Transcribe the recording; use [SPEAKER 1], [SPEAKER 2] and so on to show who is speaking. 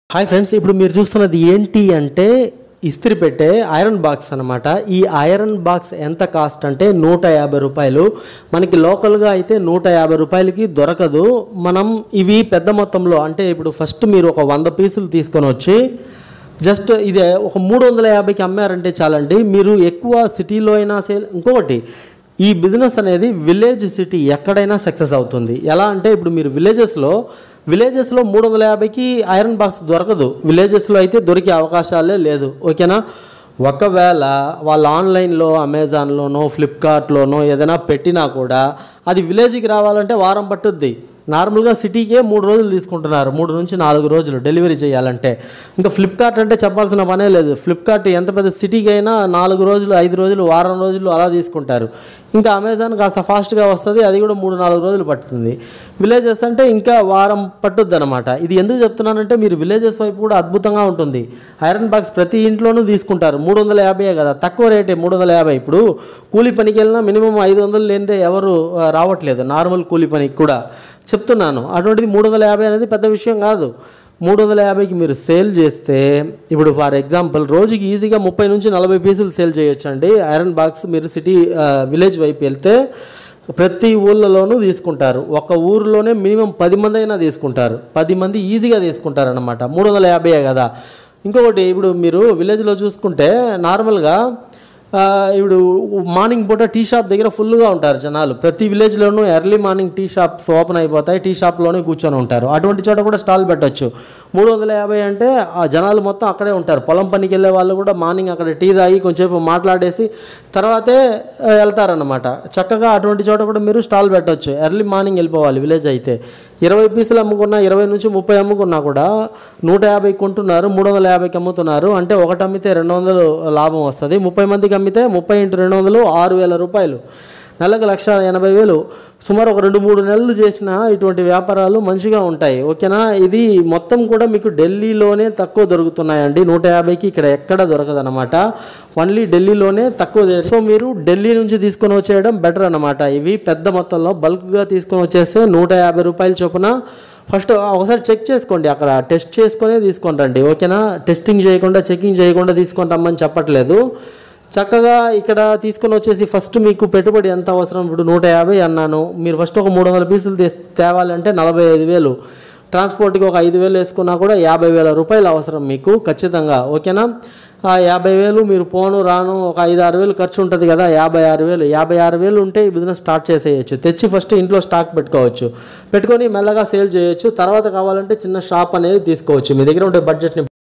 [SPEAKER 1] hi friends ఇప్పుడు మీరు చూస్తున్నది ఏంటి అంటే ఇస్త్రీ పెట్టే ఐరన్ బాక్స్ అనమాట ఈ ఐరన్ బాక్స్ ఎంత కాస్ట్ అంటే నూట యాభై రూపాయలు మనకి లోకల్గా అయితే నూట యాభై రూపాయలకి దొరకదు మనం ఇవి పెద్ద మొత్తంలో అంటే ఇప్పుడు ఫస్ట్ మీరు ఒక వంద పీసులు తీసుకొని వచ్చి జస్ట్ ఇది ఒక మూడు వందల యాభైకి అమ్మారంటే చాలండి మీరు ఎక్కువ సిటీలో అయినా సేల్ ఇంకొకటి ఈ బిజినెస్ అనేది విలేజ్ సిటీ ఎక్కడైనా సక్సెస్ అవుతుంది ఎలా అంటే ఇప్పుడు మీరు విలేజెస్లో విలేజెస్లో మూడు వందల యాభైకి ఐరన్ బాక్స్ దొరకదు విలేజెస్లో అయితే దొరికే అవకాశాలే లేదు ఓకేనా ఒకవేళ వాళ్ళు ఆన్లైన్లో అమెజాన్లోనో ఫ్లిప్కార్ట్లోనో ఏదైనా పెట్టినా కూడా అది విలేజ్కి రావాలంటే వారం పట్టుద్ది నార్మల్గా సిటీకే మూడు రోజులు తీసుకుంటున్నారు మూడు నుంచి నాలుగు రోజులు డెలివరీ చేయాలంటే ఇంకా ఫ్లిప్కార్ట్ అంటే చెప్పాల్సిన పనే లేదు ఫ్లిప్కార్ట్ ఎంత పెద్ద సిటీకి అయినా నాలుగు రోజులు ఐదు రోజులు వారం రోజులు అలా తీసుకుంటారు ఇంకా అమెజాన్ కాస్త ఫాస్ట్గా వస్తుంది అది కూడా మూడు నాలుగు రోజులు పడుతుంది విలేజెస్ అంటే ఇంకా వారం పట్టుద్ది అనమాట ఇది ఎందుకు చెప్తున్నానంటే మీరు విలేజెస్ వైపు కూడా అద్భుతంగా ఉంటుంది ఐరన్ బాక్స్ ప్రతి ఇంట్లోనూ తీసుకుంటారు మూడు వందల యాభై కదా తక్కువ రేటే మూడు వందల యాభై ఇప్పుడు కూలి పనికి వెళ్ళినా మినిమం ఐదు వందలు లేనిదే ఎవరు ఆ, రావట్లేదు నార్మల్ కూలి పనికి కూడా చెప్తున్నాను అటువంటిది మూడు వందల యాభై అనేది పెద్ద విషయం కాదు మూడు వందల యాభైకి మీరు సేల్ చేస్తే ఇప్పుడు ఫర్ ఎగ్జాంపుల్ రోజుకి ఈజీగా ముప్పై నుంచి నలభై పీసులు సేల్ చేయొచ్చు అండి ఐరన్ బాక్స్ మీరు సిటీ విలేజ్ వైపు వెళ్తే ప్రతి ఊళ్ళలోనూ తీసుకుంటారు ఒక ఊరిలోనే మినిమం పది మంది అయినా తీసుకుంటారు పది మంది ఈజీగా తీసుకుంటారు అనమాట మూడు వందల యాభై కదా ఇంకొకటి ఇప్పుడు మీరు విలేజ్లో చూసుకుంటే నార్మల్గా ఆ, ఇప్పుడు మార్నింగ్ పూట టీ షాప్ దగ్గర ఫుల్గా ఉంటారు జనాలు ప్రతి విలేజ్లోనూ early morning tea shops open అయిపోతాయి టీ షాప్లోనే కూర్చొని ఉంటారు అటువంటి చోట కూడా స్టాల్ పెట్టొచ్చు మూడు వందల యాభై అంటే ఆ జనాలు మొత్తం అక్కడే ఉంటారు పొలం పనికి వెళ్ళే వాళ్ళు కూడా మార్నింగ్ అక్కడ టీ తాగి కొంచెంసేపు మాట్లాడేసి తర్వాతే ఆ, వెళ్తారన్నమాట చక్కగా అటువంటి చోట కూడా మీరు స్టాల్ పెట్టొచ్చు ఎర్లీ మార్నింగ్ వెళ్ళిపోవాలి విలేజ్ అయితే ఇరవై పీసులు అమ్ముకున్నా ఇరవై నుంచి ముప్పై అమ్ముకున్నా కూడా నూట యాభై కొంటున్నారు మూడు వందల యాభైకి అమ్ముతున్నారు అంటే ఒకటి అమ్మితే రెండు వందలు లాభం వస్తుంది ముప్పై మందికి అమ్మితే ముప్పై ఇంటూ రెండు వందలు ఆరు వేల రూపాయలు నెలకు లక్ష ఎనభై వేలు సుమారు ఒక రెండు మూడు నెలలు చేసిన ఇటువంటి వ్యాపారాలు మంచిగా ఉంటాయి ఓకేనా ఇది మొత్తం కూడా మీకు ఢిల్లీలోనే తక్కువ దొరుకుతున్నాయండి నూట యాభైకి ఇక్కడ ఎక్కడ దొరకదనమాట ఓన్లీ ఢిల్లీలోనే తక్కువ దే- సో మీరు ఢిల్లీ నుంచి తీసుకొని వచ్చేయడం బెటర్ అనమాట ఇవి పెద్ద మొత్తంలో బల్క్గా తీసుకొని వచ్చేస్తే నూట యాభై రూపాయల చొప్పున ఫస్ట్ ఒకసారి చెక్ చేసుకోండి అక్కడ టెస్ట్ చేసుకొనే తీసుకొని రండి ఓకేనా టెస్టింగ్ చేయకుండా చెకింగ్ చేయకుండా తీసుకొని రమ్మని చెప్పట్లేదు చక్కగా ఇక్కడ తీసుకొని వచ్చేసి ఫస్ట్ మీకు పెట్టుబడి ఎంత అవసరం ఇప్పుడు నూట యాభై అన్నాను మీరు ఫస్ట్ ఒక మూడు వందల పీసులు తీస్- తేవాలంటే నలభై ఐదు వేలు ట్రాన్స్పోర్ట్కి ఒక ఐదు వేలు వేసుకున్నా కూడా యాభై వేల రూపాయలు అవసరం మీకు ఖచ్చితంగా ఓకేనా ఆ యాభై వేలు మీరు పోను రాను ఒక ఐదు ఆరు వేలు ఖర్చు ఉంటుంది కదా యాభై ఆరు వేలు యాభై ఆరు వేలు ఉంటే ఈ బిజినెస్ స్టార్ట్ చేసేయచ్చు తెచ్చి ఫస్ట్ ఇంట్లో స్టాక్ పెట్టుకోవచ్చు పెట్టుకొని మెల్లగా సేల్ చేయొచ్చు తర్వాత కావాలంటే చిన్న షాప్ అనేది తీసుకోవచ్చు మీ దగ్గర ఉండే బడ్జెట్ని